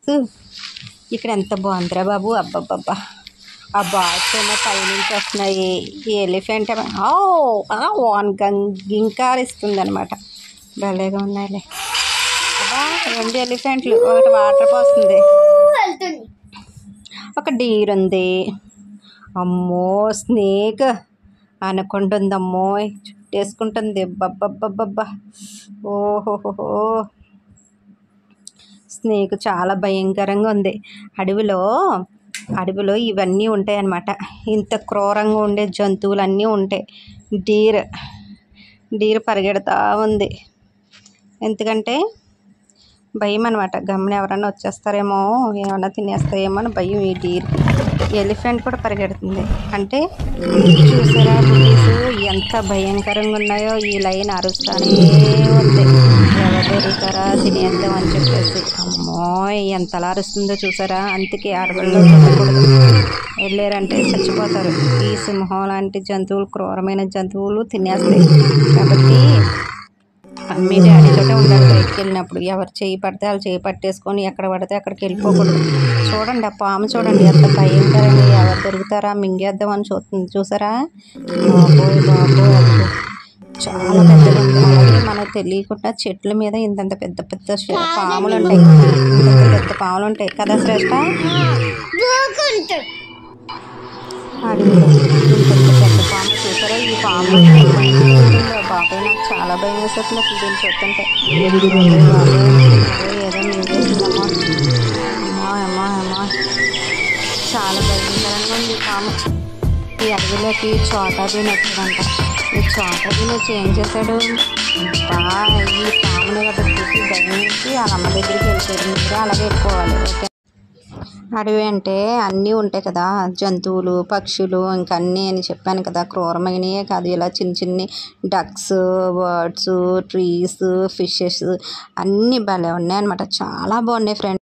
చూస్తూ ఇక్కడ ఎంత బాగుందిరా బాబు అబ్బబ్బబ్బా ఆ బాట్స్ ఏమో పైనుంచి వస్తున్నాయి ఈ ఎలిఫెంట్ ఏమో ఓ ఆ వాన్ గింకార్ ఇస్తుంది అనమాట భలేగా ఉన్నాయిలే అబ్బా రెండు ఎలిఫెంట్లు ఒకటి వాటర్ పోస్తుంది వెళ్తుంది ఒక డీర్ ఉంది అమ్మో స్నేక్ అనుకుంటుందమ్మో చుట్టేసుకుంటుంది బబ్బబ్బబ్బబ్బా ఓహోహోహో స్నేక్ చాలా భయంకరంగా ఉంది అడవిలో అడవిలో ఇవన్నీ ఉంటాయి అన్నమాట ఇంత క్రూరంగా ఉండే జంతువులు అన్నీ ఉంటాయి డీర్ డీర్ పరిగెడతా ఉంది ఎందుకంటే భయం అనమాట గమ్మున ఎవరైనా వచ్చేస్తారేమో ఏమన్నా తినేస్తాయేమో అని భయం ఈ డీర్ ఎలిఫెంట్ కూడా పరిగెడుతుంది అంటే చూసారా బుల్లీస్ ఎంత భయంకరంగా ఉన్నాయో ఈ లైన్ అరుస్తానే ఉంది ఎవరు దొరుకుతారా తినేద్దాం అని చెప్పేసి అమ్మో ఎంతలా అరుస్తుందో చూసారా అందుకే అడవుల్లో వెళ్ళకూడదు వెళ్ళారంటే చచ్చిపోతారు ఈ సింహం లాంటి జంతువులు క్రూరమైన జంతువులు తినేస్తాయి కాబట్టి మీ డాడీతోటే ఉండాలి బయటికి వెళ్ళినప్పుడు ఎవరు చేయి పడితే వాళ్ళు చేయి పట్టేసుకొని ఎక్కడ పడితే అక్కడికి వెళ్ళిపోకూడదు చూడండి ఆ పాము చూడండి ఎంత భయంకరంగా ఎవరు దొరుకుతారా మింగేద్దామని చూస్తుంది చూసారా బాబోయ్ బాబోయ్ అబ్బో. చాలా పెద్దగా ఉంది అలాగే మనకు తెలియకుండా చెట్ల మీద ఇంతంత పెద్ద పెద్ద శ- పాములు ఉంటాయి ఇంతంత పెద్ద పాములు ఉంటాయి కదా శ్రేష్ట దూకుంటుంది అడవిలో ఇంతంత పెద్ద పాము చూసారా ఈ పాము బాబాయ్ నాకు చాలా భయం వేసేస్తుంది అసలు దీన్ని చూస్తుంటే బాబోయ్, బాబోయ్, బాబోయ్, ఏదో మింగేసిందమ్మా అమ్మా అమ్మా అమ్మా చాలా భయంకరంగా ఉంది ఈ పాము ఈ అడవిలోకి చోటా బీన్ వచ్చాడంట ఈ చోటా బీన్ వచ్చి ఏం చేశాడు బా ఈ పాముని గట్ట చూసి భయించి వాళ్ళ అమ్మ దగ్గరికి వెళ్ళిపోయాడు మీరు అలాగే వెళ్ళిపోవాలి ఓకే అడవి అంటే అన్నీ ఉంటాయి కదా జంతువులు పక్షులు ఇంకా అన్నీ అని చెప్పాను కదా క్రూరమైనవే కాదు ఇలా చిన్న చిన్ని డక్స్ బర్డ్స్ ట్రీస్ ఫిషెస్ అన్నీ భలే ఉన్నాయి అనమాట చాలా బాగున్నాయి ఫ్రెండ్స్